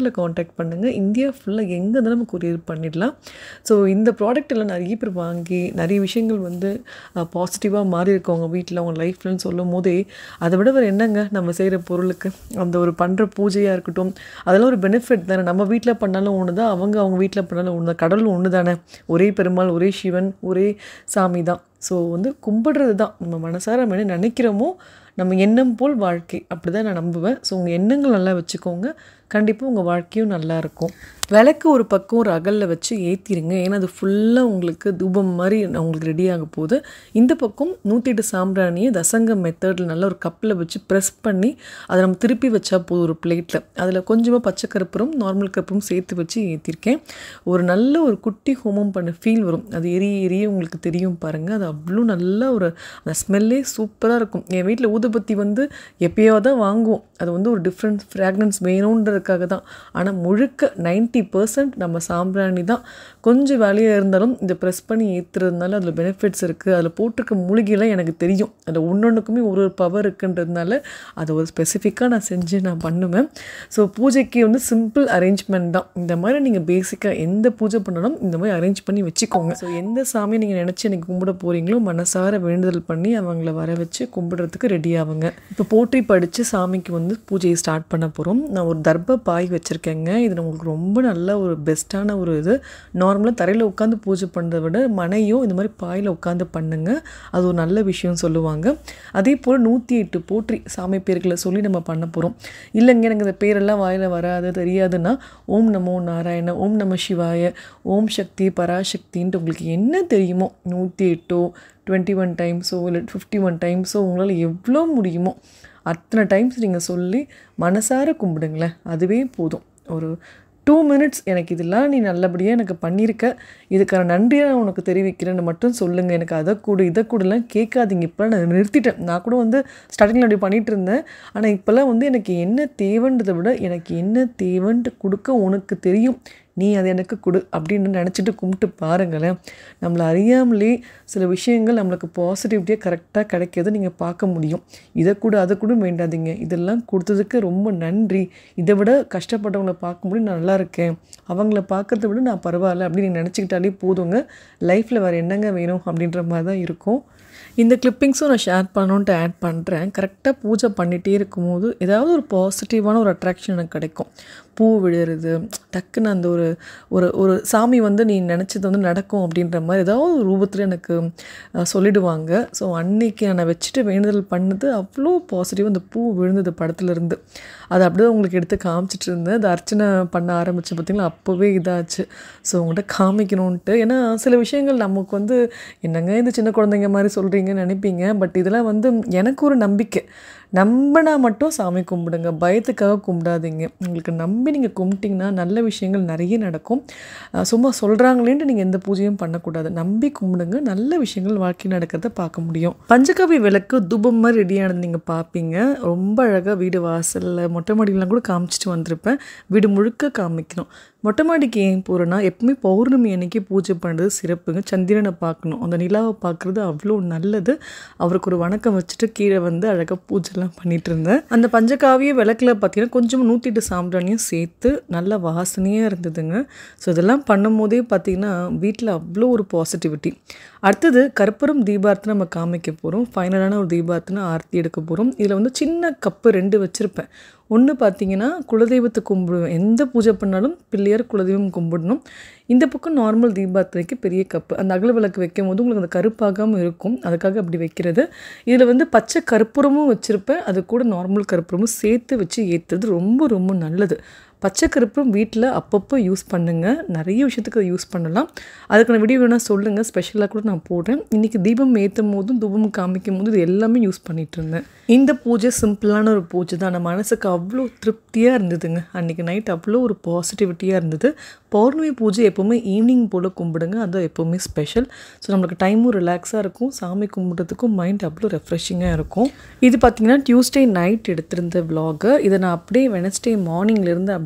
நம்பரில் காண்டாக்ட் பண்ணுங்கள் இந்தியா ஃபுல்லாக எங்கே இருந்தாலும் நம்ம கொரியர் பண்ணிடலாம் ஸோ இந்த ப்ராடக்ட் எல்லாம் நிறைய பேர் வாங்கி நிறைய விஷயங்கள் வந்து பாசிட்டிவாக மாறி இருக்கவங்க வீட்டில் அவங்க லைஃப்லன்னு சொல்லும் போதே அதை விட வேறு என்னங்க நம்ம செய்கிற பொருளுக்கு அந்த ஒரு பண்ணுற பூஜையாக இருக்கட்டும் அதெல்லாம் ஒரு பெனிஃபிட் தானே நம்ம வீட்டில் பண்ணாலும் ஒன்று தான் அவங்க அவங்க வீட்டில் பண்ணாலும் ஒன்று தான் கடவுள் ஒன்று தானே ஒரே பெருமாள் ஒரே சிவன் ஒரே சாமி தான் ஸோ வந்து கும்பிடுறது தான் நம்ம மனசார நம்ம என்ன நினைக்கிறோமோ நம்ம எண்ணம் போல் வாழ்க்கை அப்படி தான் நான் நம்புவேன் ஸோ உங்கள் எண்ணங்கள் நல்லா வச்சுக்கோங்க கண்டிப்பாக உங்கள் வாழ்க்கையும் நல்லா இருக்கும் விளக்கு ஒரு பக்கம் ஒரு அகலில் வச்சு ஏற்றிடுங்க ஏன்னா அது ஃபுல்லாக உங்களுக்கு தூபம் மாதிரி உங்களுக்கு ரெடி ஆக போகுது இந்த பக்கம் நூற்றி எட்டு சாம்பிராணியை தசங்க மெத்தடில் நல்ல ஒரு கப்பில் வச்சு ப்ரெஸ் பண்ணி அதை நம்ம திருப்பி வச்சா போதும் ஒரு பிளேட்டில் அதில் கொஞ்சமாக பச்சை கருப்பரும் நார்மல் கருப்பரும் சேர்த்து வச்சு ஏற்றிருக்கேன் ஒரு நல்ல ஒரு குட்டி ஹோமம் பண்ண ஃபீல் வரும் அது எரிய எரிய உங்களுக்கு தெரியும் பாருங்கள் அது அவ்வளோ நல்ல ஒரு அந்த ஸ்மெல்லே சூப்பராக இருக்கும் என் வீட்டில் ஊதுபத்தி வந்து எப்பயோ தான் வாங்குவோம் அது வந்து ஒரு டிஃப்ரெண்ட் ஃப்ராக்னன்ஸ் வேணுன்றதுக்காக தான் ஆனால் முழுக்க நைன்ட்டி பர்சன்ட் நம்ம சாம்பிராணி தான் கொஞ்சம் வேலையாக இருந்தாலும் இந்த ப்ரெஸ் பண்ணி ஏற்றுறதுனால அதில் பெனிஃபிட்ஸ் இருக்குது அதில் போட்டிருக்க மூலிகைலாம் எனக்கு தெரியும் அதில் ஒன்றொன்றுக்குமே ஒரு ஒரு பவர் இருக்குன்றதுனால அதை ஒரு ஸ்பெசிஃபிக்காக நான் செஞ்சு நான் பண்ணுவேன் ஸோ பூஜைக்கு வந்து சிம்பிள் அரேஞ்ச்மெண்ட் தான் இந்த மாதிரி நீங்கள் பேசிக்காக எந்த பூஜை பண்ணாலும் இந்த மாதிரி அரேஞ்ச் பண்ணி வச்சுக்கோங்க ஸோ எந்த சாமியை நீங்கள் நினச்சி எனக்கு கும்பிட போகிறீங்களோ மனசார வேண்டுதல் பண்ணி அவங்கள வர வச்சு கும்பிடுறதுக்கு ரெடி ஆகுங்க இப்போ போற்றி படித்து சாமிக்கு வந்து பூஜையை ஸ்டார்ட் பண்ண போகிறோம் நான் ஒரு தர்ப பாய் வச்சுருக்கேங்க இது உங்களுக்கு ரொம்ப நல்ல ஒரு பெஸ்ட்டான ஒரு இது நார்மலாக தரையில் உட்காந்து பூஜை பண்ணுறதை விட மனையும் இந்த மாதிரி பாயில் உட்காந்து பண்ணுங்க அது ஒரு நல்ல விஷயம் சொல்லுவாங்க அதே போல் நூற்றி எட்டு போற்றி சாமி பேர்களை சொல்லி நம்ம பண்ண போகிறோம் இல்லைங்க எனக்கு இந்த பேரெல்லாம் வாயில் வராது தெரியாதுன்னா ஓம் நமோ நாராயண ஓம் நம சிவாய ஓம் சக்தி பராசக்தின்ட்டு உங்களுக்கு என்ன தெரியுமோ நூற்றி எட்டோ டுவெண்ட்டி ஒன் டைம்ஸோ இல்லை ஃபிஃப்டி ஒன் டைம்ஸோ உங்களால் எவ்வளோ முடியுமோ அத்தனை டைம்ஸ் நீங்கள் சொல்லி மனசார கும்பிடுங்களேன் அதுவே போதும் ஒரு டூ மினிட்ஸ் எனக்கு இதெல்லாம் நீ நல்லபடியாக எனக்கு பண்ணியிருக்க இதுக்கான நன்றியை நான் உனக்கு தெரிவிக்கிறேன்னு மட்டும் சொல்லுங்கள் எனக்கு அதை கூட இதை கூடலாம் கேட்காதீங்க இப்போலாம் நான் நிறுத்திட்டேன் நான் கூட வந்து ஸ்டார்டிங்கில் அப்படி பண்ணிகிட்டு இருந்தேன் ஆனால் இப்போல்லாம் வந்து எனக்கு என்ன தேவைன்றதை விட எனக்கு என்ன தேவைன்ட்டு கொடுக்க உனக்கு தெரியும் நீ அதை எனக்கு கொடு அப்படின்னு நினச்சிட்டு கும்பிட்டு பாருங்களேன் நம்மளை அறியாமலே சில விஷயங்கள் நம்மளுக்கு பாசிட்டிவிட்டியாக கரெக்டாக கிடைக்கிறத நீங்கள் பார்க்க முடியும் இதை கூட அதை கூட வேண்டாதீங்க இதெல்லாம் கொடுத்ததுக்கு ரொம்ப நன்றி இதை விட கஷ்டப்பட்டவங்கள பார்க்கும்போது நான் நல்லா இருக்கேன் அவங்கள பார்க்கறத விட நான் பரவாயில்ல அப்படின்னு நீங்கள் நினச்சிக்கிட்டாலே போதுங்க லைஃப்பில் வேறு என்னங்க வேணும் அப்படின்ற மாதிரி தான் இருக்கும் இந்த கிளிப்பிங்ஸும் நான் ஷேர் பண்ணணுன்ட்டு ஆட் பண்ணுறேன் கரெக்டாக பூஜை பண்ணிகிட்டே இருக்கும்போது ஏதாவது ஒரு பாசிட்டிவான ஒரு அட்ராக்ஷன் எனக்கு கிடைக்கும் பூ விழுறது டக்குன்னு அந்த ஒரு ஒரு ஒரு சாமி வந்து நீ நினச்சது வந்து நடக்கும் அப்படின்ற மாதிரி ஏதாவது ஒரு ரூபத்தில் எனக்கு அஹ், சொல்லிடுவாங்க ஸோ அன்னைக்கு நான் வச்சுட்டு வேண்டுதல் பண்ணது அவ்வளோ பாசிட்டிவ் அந்த பூ விழுந்தது படத்துலேருந்து அது அப்படியே உங்களுக்கு எடுத்து காமிச்சிட்டு இருந்தேன் அது அர்ச்சனை பண்ண ஆரம்பிச்சு பார்த்தீங்களா அப்போவே இதாச்சு ஸோ உங்கள்கிட்ட காமிக்கணுன்ட்டு ஏன்னா சில விஷயங்கள் நமக்கு வந்து என்னங்க இந்த சின்ன குழந்தைங்க மாதிரி சொல்கிறீங்கன்னு நினைப்பீங்க பட் இதெல்லாம் வந்து எனக்கு ஒரு நம்பிக்கை நம்பினா மட்டும் சாமி கும்பிடுங்க பயத்துக்காக கும்பிடாதீங்க உங்களுக்கு நம்பி நீங்கள் கும்பிட்டிங்கன்னா நல்ல விஷயங்கள் நிறைய நடக்கும் அஹ் சும்மா சொல்கிறாங்களேன்ட்டு நீங்கள் எந்த பூஜையும் பண்ணக்கூடாது நம்பி கும்பிடுங்க நல்ல விஷயங்கள் வாழ்க்கையில் நடக்கிறத பார்க்க முடியும் பஞ்சகவி விளக்கு தூபம் மாதிரி ரெடியானது நீங்கள் பார்ப்பீங்க ரொம்ப அழகாக வீடு வாசலில் மொட்டை மாடியெலாம் கூட காமிச்சிட்டு வந்திருப்பேன் வீடு முழுக்க காமிக்கணும் மொட்டை மாடிக்கு ஏன் போகிறேன்னா எப்பவுமே பௌர்ணமி அன்னைக்கு பூஜை பண்ணுறது சிறப்புங்க சந்திரனை பார்க்கணும் அந்த நிலாவை பார்க்குறது அவ்வளோ நல்லது அவருக்கு ஒரு வணக்கம் வச்சுட்டு கீழே வந்து அழகாக பூஜைலாம் பண்ணிட்டு இருந்தேன் அந்த பஞ்சகாவிய விளக்கில் பார்த்தீங்கன்னா கொஞ்சம் நூற்றி எட்டு சாம்பிராணியும் சேர்த்து நல்ல வாசனையாக இருந்ததுங்க ஸோ இதெல்லாம் பண்ணும்போதே பார்த்தீங்கன்னா வீட்டில் அவ்வளோ ஒரு பாசிட்டிவிட்டி அடுத்தது கற்பூரம் தீபார்த்தனை நம்ம காமிக்க போகிறோம் ஃபைனலான ஒரு தீபார்த்தனை ஆர்த்தி எடுக்க போகிறோம் இதில் வந்து சின்ன கப்பு ரெண்டு வச்சுருப்பேன் ஒன்று பார்த்தீங்கன்னா குலதெய்வத்தை கும்பிடுவேன் எந்த பூஜை பண்ணாலும் பிள்ளையார் குலதெய்வம் கும்பிடணும் இந்த பக்கம் நார்மல் தீபார்த்தனைக்கு பெரிய கப்பு அந்த அகல விளக்கு வைக்கும் போது உங்களுக்கு அந்த கருப்பாகாமல் இருக்கும் அதுக்காக அப்படி வைக்கிறது இதில் வந்து பச்சை கற்பூரமும் வச்சுருப்பேன் அது கூட நார்மல் கற்பூரமும் சேர்த்து வச்சு ஏற்றுறது ரொம்ப ரொம்ப நல்லது பச்சை கருப்பும் வீட்டில் அப்பப்போ யூஸ் பண்ணுங்கள் நிறைய விஷயத்துக்கு அதை யூஸ் பண்ணலாம் அதுக்கான வீடியோ வேணால் சொல்லுங்கள் ஸ்பெஷலாக கூட நான் போடுறேன் இன்றைக்கி தீபம் ஏற்றும் போதும் தூபம் காமிக்கும் போது இது எல்லாமே யூஸ் பண்ணிகிட்டு இருந்தேன் இந்த பூஜை சிம்பிளான ஒரு பூஜை தான் நம்ம மனசுக்கு அவ்வளோ திருப்தியாக இருந்ததுங்க அன்றைக்கி நைட் அவ்வளோ ஒரு பாசிட்டிவிட்டியாக இருந்தது பௌர்ணமி பூஜை எப்போவுமே ஈவினிங் போல் கும்பிடுங்க அது எப்போவுமே ஸ்பெஷல் ஸோ நம்மளுக்கு டைமும் ரிலாக்ஸாக இருக்கும் சாமி கும்பிட்றதுக்கும் மைண்ட் அவ்வளோ ரெஃப்ரெஷிங்காக இருக்கும் இது பார்த்திங்கன்னா டியூஸ்டே நைட் எடுத்திருந்த vlog இதை நான் அப்படியே வெனஸ்டே மார்னிங்லேருந்து அப்படியே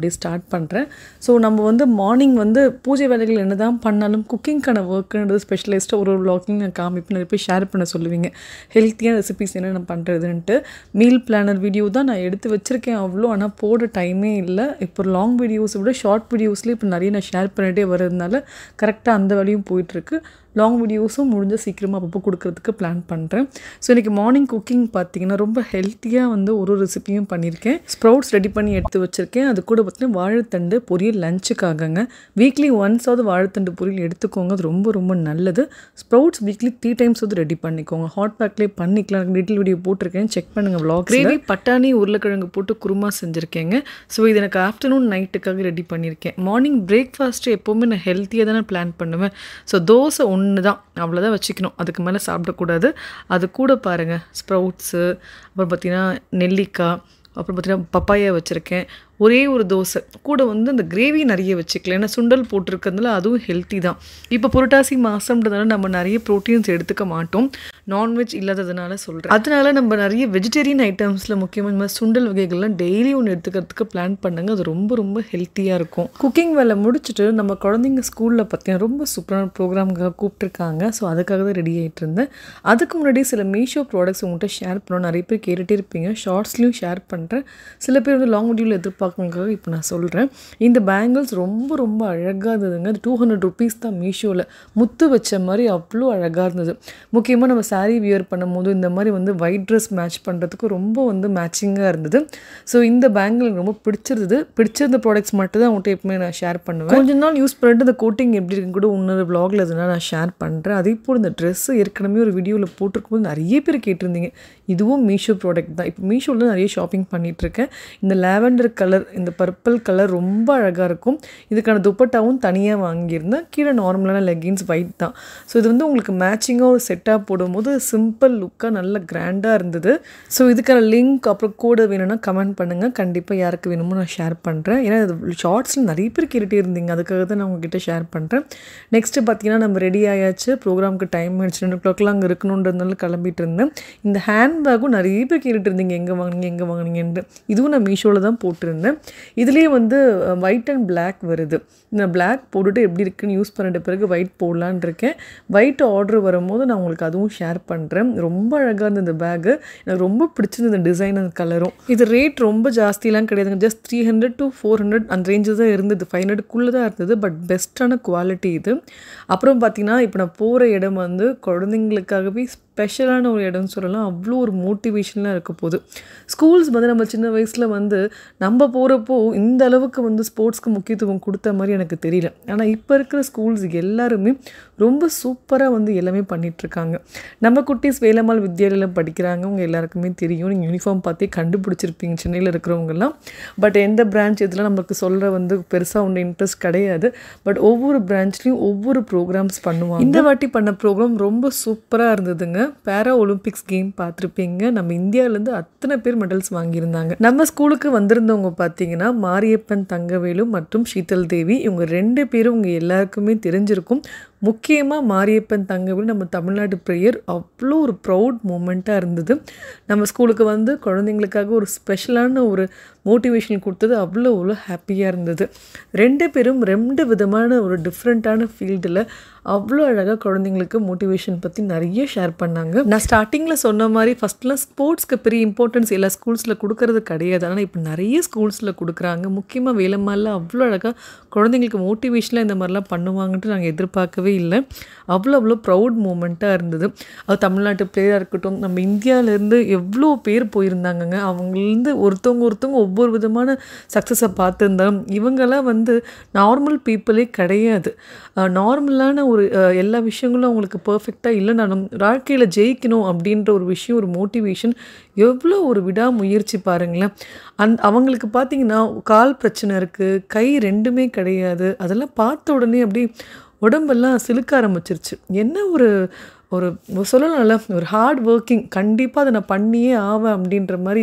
அப்படியே ஸ்டார்ட் பண்ணுறேன் ஸோ நம்ம வந்து மார்னிங் வந்து பூஜை வேலைகள் என்ன தான் பண்ணாலும் குக்கிங்க்கான ஒர்க்குன்றது ஸ்பெஷலைஸ்டாக ஒரு ஒரு vlogging நான் காமிப்பேன் நிறைய பேர் ஷேர் பண்ண சொல்லுவீங்க ஹெல்த்தியான ரெசிபிஸ் என்ன நான் பண்ணுறதுன்ட்டு மீல் பிளானர் வீடியோ தான் நான் எடுத்து வச்சுருக்கேன் அவ்வளோ ஆனால் போட டைமே இல்லை இப்போ லாங் வீடியோஸை விட ஷார்ட் வீடியோஸ்லேயே இப்போ நிறைய நான் ஷேர் பண்ணிகிட்டே வர்றதுனால கரெக்டாக அந்த வேலையும் போயிட்டுருக்கு லாங் வீடியோஸும் முடிஞ்ச சீக்கிரமாக அப்பப்போ கொடுக்கறதுக்கு பிளான் பண்ணுறேன் ஸோ இன்றைக்கி மார்னிங் குக்கிங் பார்த்தீங்கன்னா ரொம்ப ஹெல்த்தியாக வந்து ஒரு ஒரு ரெசிபியும் பண்ணியிருக்கேன் ஸ்ப்ரவுட்ஸ் ரெடி பண்ணி எடுத்து வச்சுருக்கேன் அது கூட பார்த்தீங்கன்னா வாழைத்தண்டு பொரியல் லஞ்சுக்காகங்க வீக்லி ஒன்ஸாவது வாழைத்தண்டு பொரியல் எடுத்துக்கோங்க அது ரொம்ப ரொம்ப நல்லது ஸ்ப்ரவுட்ஸ் வீக்லி த்ரீ டைம்ஸ் வந்து ரெடி பண்ணிக்கோங்க ஹாட் பேக்லேயே பண்ணிக்கலாம் டீட்டெயில் வீடியோ போட்டிருக்கேன் செக் பண்ணுங்கள் vlog கிரேவி பட்டாணி உருளைக்கிழங்கு போட்டு குருமா செஞ்சுருக்கேங்க ஸோ இது எனக்கு ஆஃப்டர்நூன் நைட்டுக்காக ரெடி பண்ணியிருக்கேன் மார்னிங் பிரேக்ஃபாஸ்ட்டு எப்போவுமே நான் ஹெல்த்தியாக தானே பிளான் பண்ணுவேன் ஸோ தோசை ஒன்று தான் அவ்வளோதான் வச்சுக்கணும் அதுக்கு மேலே சாப்பிடக்கூடாது அது கூட பாருங்கள் ஸ்ப்ரவுட்ஸு அப்புறம் பார்த்திங்கன்னா நெல்லிக்காய் அப்புறம் பார்த்திங்கன்னா பப்பாயா வச்சுருக்கேன் ஒரே ஒரு தோசை கூட வந்து அந்த கிரேவி நிறைய வச்சுக்கலாம் ஏன்னா சுண்டல் போட்டிருக்கிறதுனால அதுவும் ஹெல்த்தி தான் இப்போ புரட்டாசி மாதம்ன்றதுனால நம்ம நிறைய ப்ரோட்டீன்ஸ் எடுத்துக்க மாட்டோம் நான்வெஜ் இல்லாததுனால சொல்கிறேன் அதனால நம்ம நிறைய வெஜிடேரியன் ஐட்டம்ஸில் முக்கியமாக இந்த மாதிரி சுண்டல் வகைகள்லாம் டெய்லி ஒன்று எடுத்துக்கிறதுக்கு பிளான் பண்ணுங்க அது ரொம்ப ரொம்ப ஹெல்த்தியாக இருக்கும் குக்கிங் வேலை முடிச்சுட்டு நம்ம குழந்தைங்க ஸ்கூலில் பார்த்தீங்கன்னா ரொம்ப சூப்பரான ப்ரோக்ராமுக்காக கூப்பிட்டுருக்காங்க ஸோ அதுக்காக தான் ரெடி ஆகிட்டு இருந்தேன் அதுக்கு முன்னாடி சில மீஷோ ப்ராடக்ட்ஸ் உங்கள்கிட்ட ஷேர் பண்ணோம் நிறைய பேர் கேட்டுகிட்டே இருப்பீங்க ஷார்ட்ஸ்லையும் ஷேர் பண்ணுறேன் சில பேர் வந்து லாங் வீடியோவில் எதிர்பார்க்கறதுக்காக இப்போ நான் சொல்கிறேன் இந்த பேங்கிள்ஸ் ரொம்ப ரொம்ப அழகாக இருந்ததுங்க அது டூ ஹண்ட்ரட் ருபீஸ் தான் மீஷோவில் முத்து வச்ச மாதிரி அவ்வளோ அழகாக இருந்தது முக்கியமாக நம்ம saree வியர் பண்ணும்போது இந்த மாதிரி வந்து ஒயிட் ட்ரெஸ் மேட்ச் பண்ணுறதுக்கு ரொம்ப வந்து மேட்சிங்காக இருந்தது ஸோ இந்த பேங்கிள் எனக்கு ரொம்ப பிடிச்சிருந்தது பிடிச்சிருந்த ப்ராடக்ட்ஸ் மட்டும் தான் அவங்கள்ட்ட எப்பவுமே நான் ஷேர் பண்ணுவேன் கொஞ்ச நாள் யூஸ் பண்ணிட்டு இந்த கோட்டிங் எப்படி இருக்குன்னு கூட இன்னொரு vlogல எதுனா நான் ஷேர் பண்ணுறேன் அதே போல் இந்த ட்ரெஸ் ஏற்கனவே ஒரு வீடியோவில் போட்டிருக்கும்போது நிறைய பேர் கேட்டிருந்தீங்க இதுவும் மீஷோ ப்ராடக்ட் தான் இப்போ மீஷோவில் நிறைய ஷாப்பிங் பண்ணிகிட்ருக்கேன் இந்த லாவெண்டர் கலர் இந்த பர்பிள் கலர் ரொம்ப அழகாக இருக்கும் இதுக்கான துப்பட்டாவும் தனியாக வாங்கியிருந்தேன் கீழே நார்மலான லெகின்ஸ் ஒயிட் தான் ஸோ இது வந்து உங்களுக்கு மேட்சிங்காக ஒரு செட்டாக போடும்போது சிம்பிள் லுக்காக நல்ல கிராண்டாக இருந்தது ஸோ இதுக்கான லிங்க் அப்புறம் கோடு வேணும்னா கமெண்ட் பண்ணுங்கள் கண்டிப்பாக யாருக்கு வேணுமோ நான் ஷேர் பண்ணுறேன் ஏன்னா இது ஷார்ட்ஸில் நிறைய பேர் கேட்டுகிட்டே இருந்தீங்க அதுக்காக தான் நான் உங்ககிட்ட ஷேர் பண்ணுறேன் நெக்ஸ்ட்டு பார்த்தீங்கன்னா நம்ம ரெடி ஆயாச்சு ப்ரோக்ராமுக்கு டைம் ஆயிடுச்சு ரெண்டு ஓ அங்கே இருக்கணுன்றதுனால கிளம்பிட்டு இருந்தேன் இந்த ஹேண்ட்பேக்கும் நிறைய பேர் கேட்டுட்டு இருந்தீங்க எங்கே வாங்குனீங்க எங்கே வாங்குனீங்கன்ட்டு இதுவும் நான் மீஷோவில் தான் போட்டிருந்தேன் இதுலேயே வந்து ஒயிட் அண்ட் Black வருது நான் Black போட்டுட்டு எப்படி இருக்குன்னு யூஸ் பண்ணிட்ட பிறகு ஒயிட் போடலான்னு இருக்கேன் ஒயிட் ஆர்டர் வரும்போது நான் உங்களுக்கு அதுவும் ஷேர் பண்ணுறேன் ரொம்ப அழகாக இருந்தது இந்த பேக்கு எனக்கு ரொம்ப பிடிச்சிருந்தது இந்த டிசைன் அந்த கலரும் இது ரேட் ரொம்ப ஜாஸ்தியெலாம் கிடையாதுங்க just three hundred to four hundred அந்த ரேஞ்சு தான் இருந்தது ஃபைவ் ஹண்ட்ரட்குள்ளே தான் இருந்தது பட் பெஸ்ட்டான குவாலிட்டி இது அப்புறம் பார்த்தீங்கன்னா இப்போ நான் போகிற இடம் வந்து குழந்தைங்களுக்காகவே ஸ்பெஷலான ஒரு இடம்னு சொல்லலாம் அவ்வளோ ஒரு மோட்டிவேஷன்லாம் இருக்க போகுது ஸ்கூல்ஸ் வந்து நம்ம சின்ன வயசில் வந்து நம்ம போகிறப்போ இந்த அளவுக்கு வந்து ஸ்போர்ட்ஸ்க்கு முக்கியத்துவம் கொடுத்த மாதிரி எனக்கு தெரியல ஆனால் இப்போ இருக்கிற ஸ்கூல்ஸ் எல்லாருமே ரொம்ப சூப்பராக வந்து எல்லாமே பண்ணிகிட்ருக்காங்க நம்ம குட்டீஸ் வேலம்மாள் வித்யாலயம் படிக்கிறாங்க உங்கள் எல்லாருக்குமே தெரியும் நீங்கள் யூனிஃபார்ம் பார்த்தே கண்டுபிடிச்சிருப்பீங்க சென்னையில் இருக்கிறவங்கெல்லாம் பட் எந்த பிரான்ச் இதெல்லாம் நமக்கு சொல்கிற வந்து பெருசாக ஒன்று இன்ட்ரெஸ்ட் கிடையாது பட் ஒவ்வொரு பிரான்ச்லேயும் ஒவ்வொரு ப்ரோக்ராம்ஸ் பண்ணுவாங்க இந்த வாட்டி பண்ண ப்ரோக்ராம் ரொம்ப சூப்பராக இருந்ததுங்க பேரா ஒலிம்பிக்ஸ் கேம் பார்த்துருப்பீங்க நம்ம இந்தியாவிலேருந்து அத்தனை பேர் மெடல்ஸ் வாங்கியிருந்தாங்க நம்ம ஸ்கூலுக்கு வந்திருந்தவங்க பார்த்தீங்கன்னா மாரியப்பன் தங்கவேலு மற்றும் ஷீதல் தேவி இவங்க ரெண்டு பேரும் உங்கள் எல்லாருக்குமே தெரிஞ்சிருக்கும் முக்கியமாக மாரியப்பன் தங்கவேலு நம்ம தமிழ்நாடு ப்ரேயர் அவ்வளோ ஒரு ப்ரௌட் மூமெண்ட்டாக இருந்தது நம்ம ஸ்கூலுக்கு வந்து குழந்தைங்களுக்காக ஒரு ஸ்பெஷலான ஒரு மோட்டிவேஷன் கொடுத்தது அவ்வளோ அவ்வளோ ஹாப்பியாக இருந்தது ரெண்டு பேரும் ரெண்டு விதமான ஒரு டிஃப்ரெண்ட்டான ஃபீல்டில் அவ்வளோ அழகாக குழந்தைங்களுக்கு மோட்டிவேஷன் பற்றி நிறைய ஷேர் பண்ணாங்க நான் ஸ்டார்டிங்கில் சொன்ன மாதிரி ஃபஸ்ட்லாம் ஸ்போர்ட்ஸ்க்கு பெரிய இம்பார்ட்டன்ஸ் எல்லா ஸ்கூல்ஸில் கொடுக்கறது கிடையாது ஆனால் இப்போ நிறைய ஸ்கூல்ஸில் கொடுக்குறாங்க முக்கியமாக வேலம்மாலில் அவ்வளோ அழகாக குழந்தைங்களுக்கு மோட்டிவேஷனாக இந்த மாதிரிலாம் பண்ணுவாங்கன்ட்டு நாங்கள் எதிர்பார்க்கவே இல்லை அவ்வளோ அவ்வளோ ப்ரௌட் மூமெண்ட்டாக இருந்தது அது தமிழ்நாட்டு பிளேயராக இருக்கட்டும் நம்ம இந்தியாவிலேருந்து எவ்வளோ பேர் போயிருந்தாங்கங்க அவங்கலேருந்து ஒருத்தவங்க ஒருத்தவங்க ஒவ்வொரு விதமான சக்ஸஸை பார்த்துருந்தாலும் இவங்கெல்லாம் வந்து நார்மல் பீப்புளே கிடையாது நார்மலான ஒரு அஹ், எல்லா விஷயங்களும் அவங்களுக்கு பர்ஃபெக்டாக இல்லைனாலும் வாழ்க்கையில் ஜெயிக்கணும் அப்படின்ற ஒரு விஷயம் ஒரு மோட்டிவேஷன் எவ்வளோ ஒரு விடாமுயற்சி பாருங்களேன் அந் அவங்களுக்கு பார்த்தீங்கன்னா கால் பிரச்சனை இருக்குது கை ரெண்டுமே கிடையாது அதெல்லாம் பார்த்த உடனே அப்படி உடம்பெல்லாம் சிலுக்க ஆரம்பிச்சிருச்சு என்ன ஒரு ஒரு சொல்லலாம்ல ஒரு ஹார்ட் ஒர்க்கிங் கண்டிப்பாக அதை நான் பண்ணியே ஆவேன் அப்படின்ற மாதிரி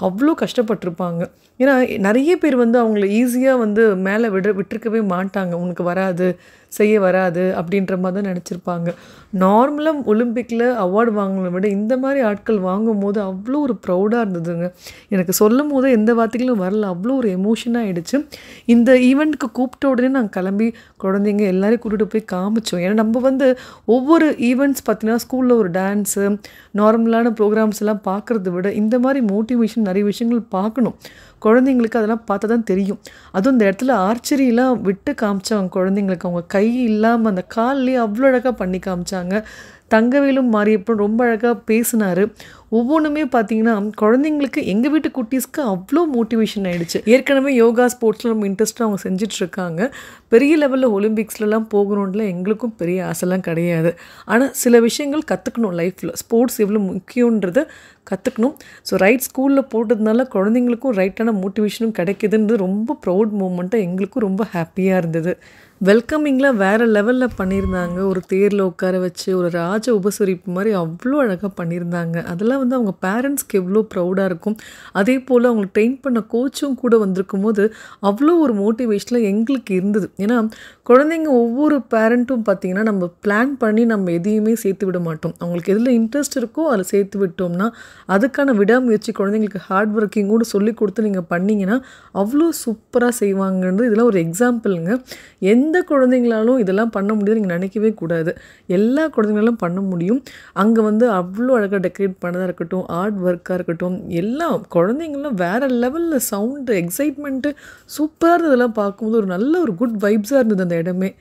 அவ்வளோ கஷ்டப்பட்டிருப்பாங்க ஏன்னா நிறைய பேர் வந்து அவங்கள ஈஸியாக வந்து மேலே விட விட்டுருக்கவே மாட்டாங்க உனக்கு வராது செய்ய வராது அப்படின்ற மாதிரி தான் நினச்சிருப்பாங்க நார்மலாக ஒலிம்பிக்கில் அவார்டு வாங்கினதை விட இந்த மாதிரி ஆட்கள் வாங்கும் போது அவ்வளோ ஒரு ப்ரௌடாக இருந்ததுங்க எனக்கு சொல்லும் போது எந்த வார்த்தைகளும் வரல அவ்வளோ ஒரு எமோஷனாக ஆயிடுச்சு இந்த ஈவெண்ட்டுக்கு கூப்பிட்ட உடனே நாங்கள் கிளம்பி குழந்தைங்க எல்லாரையும் கூட்டிகிட்டு போய் காமிச்சோம் ஏன்னா நம்ம வந்து ஒவ்வொரு ஈவெண்ட்ஸ் பார்த்தீங்கன்னா ஸ்கூலில் ஒரு டான்ஸு நார்மலான ப்ரோக்ராம்ஸ் எல்லாம் பார்க்குறத விட இந்த மாதிரி மோட்டிவேஷன் நிறைய விஷயங்கள் பார்க்கணும் குழந்தைங்களுக்கு அதெல்லாம் பார்த்தா தான் தெரியும் அதுவும் இந்த இடத்துல ஆர்ச்சரிலாம் விட்டு காமிச்சாங்க குழந்தைங்களுக்கு அவங்க கை இல்லாமல் அந்த கால்லேயே அவ்வளோ அழகாக பண்ணி காமிச்சாங்க தங்கவேலும் மாரியப்பன் ரொம்ப அழகாக பேசினார் ஒவ்வொன்றுமே பார்த்தீங்கன்னா குழந்தைங்களுக்கு எங்கள் வீட்டு குட்டீஸ்க்கு அவ்வளோ மோட்டிவேஷன் ஆயிடுச்சு ஏற்கனவே யோகா ஸ்போர்ட்ஸில் நம்ம இன்ட்ரெஸ்ட்டாக அவங்க செஞ்சுட்டு இருக்காங்க பெரிய லெவலில் ஒலிம்பிக்ஸ்லலாம் போகணுன்ல எங்களுக்கும் பெரிய ஆசைலாம் கிடையாது ஆனால் சில விஷயங்கள் கற்றுக்கணும் லைஃப்பில் ஸ்போர்ட்ஸ் எவ்வளோ முக்கியன்றதை கற்றுக்கணும் ஸோ ரைட் ஸ்கூலில் போட்டதுனால குழந்தைங்களுக்கும் ரைட்டான மோட்டிவேஷனும் கிடைக்குதுன்றது ரொம்ப ப்ரௌட் மூமெண்ட்டாக எங்களுக்கும் ரொம்ப ஹாப்பியாக இருந்தது வெல்கமிங்லாம் வேறு லெவலில் பண்ணியிருந்தாங்க ஒரு தேரில் உட்கார வச்சு ஒரு ராஜ உபசரிப்பு மாதிரி அவ்வளோ அழகாக பண்ணியிருந்தாங்க அதெல்லாம் வந்து அவங்க பேரண்ட்ஸ்க்கு எவ்வளோ ப்ரௌடாக இருக்கும் அதே போல் அவங்களுக்கு ட்ரெயின் பண்ண கோச்சும் கூட வந்திருக்கும் போது அவ்வளோ ஒரு மோட்டிவேஷனில் எங்களுக்கு இருந்தது ஏன்னா குழந்தைங்க ஒவ்வொரு பேரண்ட்டும் பார்த்திங்கன்னா நம்ம பிளான் பண்ணி நம்ம எதையுமே சேர்த்து விட மாட்டோம் அவங்களுக்கு எதில் இன்ட்ரெஸ்ட் இருக்கோ அதில் சேர்த்து விட்டோம்னா அதுக்கான விடாமுயற்சி குழந்தைங்களுக்கு ஹார்ட் ஒர்க்கிங் கூட சொல்லி கொடுத்து நீங்கள் பண்ணிங்கன்னா அவ்வளோ சூப்பராக செய்வாங்கன்றது இதெல்லாம் ஒரு எக்ஸாம்பிளுங்க எந்த குழந்தைங்களாலும் இதெல்லாம் பண்ண முடியாது நீங்கள் நினைக்கவே கூடாது எல்லா குழந்தைங்களாலும் பண்ண முடியும் அங்கே வந்து அவ்வளோ அழகாக டெக்கரேட் பண்ணதாக இருக்கட்டும் ஆர்ட் ஒர்க்காக இருக்கட்டும் எல்லாம் குழந்தைங்களாம் வேறு லெவலில் சவுண்டு எக்ஸைட்மெண்ட்டு சூப்பராக இருந்ததெல்லாம் பார்க்கும்போது ஒரு நல்ல ஒரு குட் வைப்ஸாக இருந்தது அந்த இடமே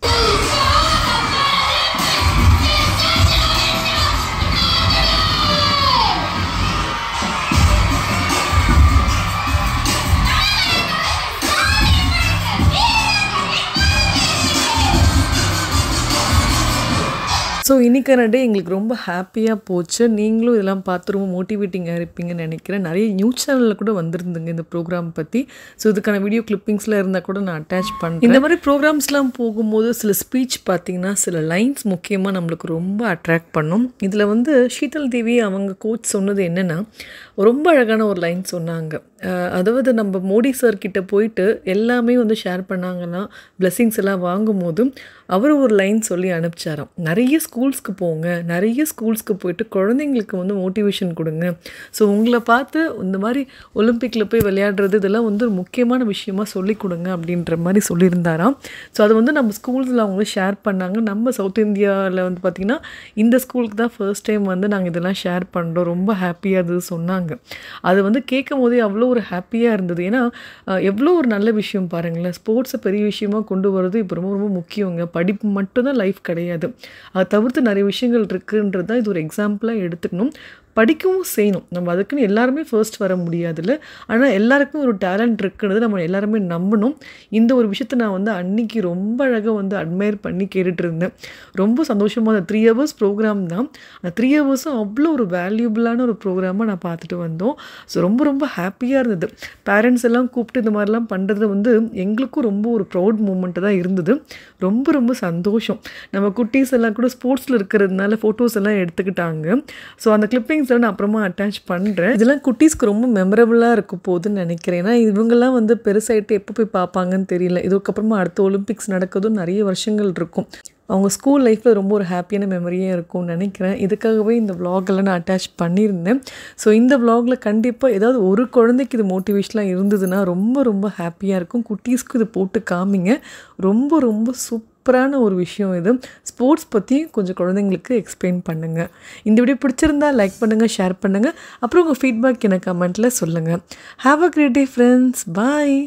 ஸோ இன்றைக்கான டே எங்களுக்கு ரொம்ப ஹாப்பியாக போச்சு நீங்களும் இதெல்லாம் பார்த்து ரொம்ப மோட்டிவேட்டிங்காக இருப்பீங்கன்னு நினைக்கிறேன் நிறைய நியூஸ் சேனலில் கூட வந்திருந்துங்க இந்த ப்ரோக்ராம் பற்றி ஸோ இதுக்கான வீடியோ கிளிப்பிங்ஸில் இருந்தால் கூட நான் அட்டாச் பண்ணுறேன் இந்த மாதிரி ப்ரோக்ராம்ஸ்லாம் போகும்போது சில ஸ்பீச் பார்த்தீங்கன்னா சில லைன்ஸ் முக்கியமாக நம்மளுக்கு ரொம்ப அட்ராக்ட் பண்ணும் இதில் வந்து ஷீதல் தேவி அவங்க கோச் சொன்னது என்னென்னா ரொம்ப அழகான ஒரு லைன் சொன்னாங்க அஹ் அதாவது நம்ம மோடி சார் கிட்ட போயிட்டு எல்லாமே வந்து ஷேர் பண்ணாங்கன்னா பிளெஸ்ஸிங்ஸ் எல்லாம் வாங்கும்போது அவர் ஒரு லைன் சொல்லி அனுப்பிச்சாராம் நிறைய ஸ்கூல்ஸ்க்கு போங்க நிறைய ஸ்கூல்ஸ்க்கு போயிட்டு குழந்தைங்களுக்கு வந்து மோட்டிவேஷன் கொடுங்க ஸோ உங்களை பார்த்து இந்த மாதிரி ஒலிம்பிக்கில் போய் விளையாடுறது இதெல்லாம் வந்து ஒரு முக்கியமான விஷயமா சொல்லி கொடுங்க அப்படின்ற மாதிரி சொல்லியிருந்தாராம் ஸோ அது வந்து நம்ம ஸ்கூல்ஸில் அவங்க ஷேர் பண்ணாங்க நம்ம சவுத் இந்தியாவில் வந்து பார்த்திங்கன்னா இந்த ஸ்கூலுக்கு தான் ஃபர்ஸ்ட் டைம் வந்து நாங்கள் இதெல்லாம் ஷேர் பண்ணுறோம் ரொம்ப ஹாப்பியாக இருந்தது சொன்னாங்க அது வந்து கேட்கும் போதே அவ்வளோ ஒரு ஹாப்பியாக இருந்தது ஏன்னா அஹ், எவ்வளோ ஒரு நல்ல விஷயம் பாருங்களேன் ஸ்போர்ட்ஸை பெரிய விஷயமா கொண்டு வரது இப்போ ரொம்ப ரொம்ப முக்கியங்க படிப்பு மட்டும்தான் லைஃப் கிடையாது அதை தவிர்த்து நிறைய விஷயங்கள் இருக்குன்றது தான் இது ஒரு எக்ஸாம்பிளாக எடுத்துக்கணும் படிக்கவும் செய்யணும் நம்ம அதுக்குன்னு எல்லாருமே ஃபர்ஸ்ட் வர முடியாதுல்ல ஆனால் எல்லாருக்கும் ஒரு டேலண்ட் இருக்குன்றது நம்ம எல்லாருமே நம்பணும் இந்த ஒரு விஷயத்தை நான் வந்து அன்னைக்கு ரொம்ப அழகாக வந்து அட்மையர் பண்ணி கேட்டுட்டு இருந்தேன் ரொம்ப சந்தோஷமாக அந்த த்ரீ ஹவர்ஸ் ப்ரோக்ராம் தான் அந்த த்ரீ ஹவர்ஸும் அவ்வளோ ஒரு வேல்யூபிளான ஒரு ப்ரோக்ராமாக நான் பார்த்துட்டு வந்தோம் ஸோ ரொம்ப ரொம்ப ஹாப்பியாக இருந்தது பேரண்ட்ஸ் எல்லாம் கூப்பிட்டு இந்த மாதிரிலாம் பண்ணுறது வந்து எங்களுக்கும் ரொம்ப ஒரு ப்ரௌட் மூமெண்ட்டு தான் இருந்தது ரொம்ப ரொம்ப சந்தோஷம் நம்ம குட்டீஸ் எல்லாம் கூட ஸ்போர்ட்ஸில் இருக்கிறதுனால ஃபோட்டோஸ் எல்லாம் எடுத்துக்கிட்டாங்க ஸோ அந்த கிளிப்பிங்ஸ் நான் அப்புறமா அட்டாச் பண்ணுறேன் இதெல்லாம் குட்டீஸ்க்கு ரொம்ப மெமரபுளாக இருக்க போகுதுன்னு நினைக்கிறேன் ஏன்னா இவங்கெல்லாம் வந்து பெருசாயிட்டு எப்போ போய் பார்ப்பாங்கன்னு தெரியல இதுக்கப்புறமா அடுத்த ஒலிம்பிக்ஸ் நடக்கிறதும் நிறைய வருஷங்கள் இருக்கும் அவங்க ஸ்கூல் லைஃப்பில் ரொம்ப ஒரு ஹாப்பியான மெமரியாக இருக்கும்னு நினைக்கிறேன் இதுக்காகவே இந்த vlog-எல்லாம் நான் அட்டாச் பண்ணியிருந்தேன் ஸோ இந்த vlog-ல கண்டிப்பாக ஏதாவது ஒரு குழந்தைக்கு இது மோட்டிவேஷனாக இருந்ததுன்னா ரொம்ப ரொம்ப ஹாப்பியாக இருக்கும் குட்டீஸ்க்கு இது போட்டு காமிங்க ரொம்ப ரொம்ப சூப்பரான ஒரு விஷயம் இது ஸ்போர்ட்ஸ் பற்றி கொஞ்சம் குழந்தைங்களுக்கு எக்ஸ்பிளைன் பண்ணுங்கள் இந்த வீடியோ பிடிச்சிருந்தா லைக் பண்ணுங்கள் ஷேர் பண்ணுங்கள் அப்புறம் உங்கள் ஃபீட்பேக் எனக்கு கமெண்ட்டில் சொல்லுங்கள் have a great day friends bye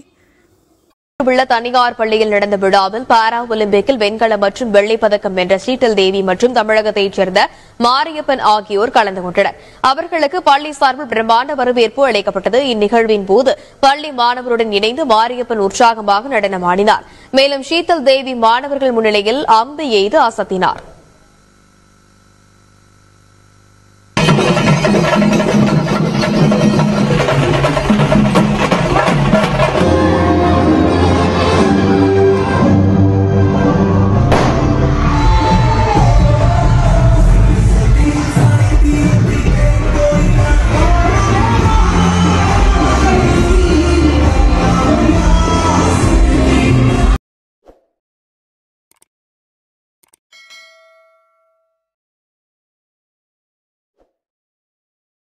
உள்ள தனியார் பள்ளியில் நடந்த விழாவில் பாரா ஒலிம்பிக்கில் வெண்கலம் மற்றும் வெள்ளிப் பதக்கம் வென்ற ஸ்ரீட்டல் தேவி மற்றும் தமிழகத்தைச் சேர்ந்த மாரியப்பன் ஆகியோர் கலந்து கொண்டனர் அவர்களுக்கு பள்ளி சார்பில் பிரம்மாண்ட வரவேற்பு அளிக்கப்பட்டது இந்நிகழ்வின் போது பள்ளி மாணவருடன் இணைந்து மாரியப்பன் உற்சாகமாக நடனமாடினார் மேலும் ஷீதல் தேவி மாணவர்கள் முன்னிலையில் அம்பு எய்து அசத்தினார்